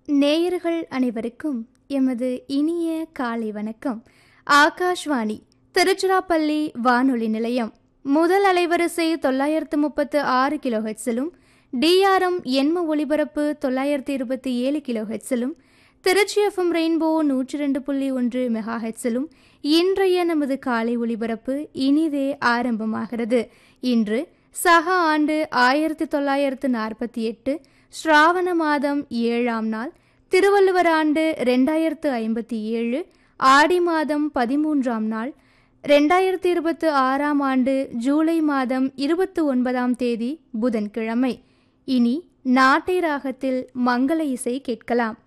நேயர்கள் அனைவருக்கும் எமது இனிய காலை வணக்கம் ஆகாஷ்வாணி திருச்சிராப்பள்ளி வானொலி நிலையம் முதல் அலைவரிசை தொள்ளாயிரத்து முப்பத்து ஆறு கிலோ ஹெட்ஸிலும் டிஆர்எம் எண்ம ஒலிபரப்பு தொள்ளாயிரத்து இருபத்தி ஏழு கிலோ ஹெட்ஸிலும் திருச்சி எஃப்எம் ரெயின்போ நூற்றி ரெண்டு புள்ளி ஒன்று மெகா ஹெட்ஸிலும் இன்றைய நமது காலை ஒலிபரப்பு இனிதே ஆரம்பமாகிறது இன்று சக ஆண்டு ஆயிரத்தி தொள்ளாயிரத்து நாற்பத்தி எட்டு ஸ்ராவண மாதம் ஏழாம் நாள் திருவள்ளுவர் ஆண்டு ரெண்டாயிரத்து ஐம்பத்தி ஏழு ஆடி மாதம் பதிமூன்றாம் நாள் ரெண்டாயிரத்தி இருபத்து ஆறாம் ஆண்டு ஜூலை மாதம் இருபத்து ஒன்பதாம் தேதி புதன்கிழமை இனி நாட்டை ராகத்தில் மங்கள இசை கேட்கலாம்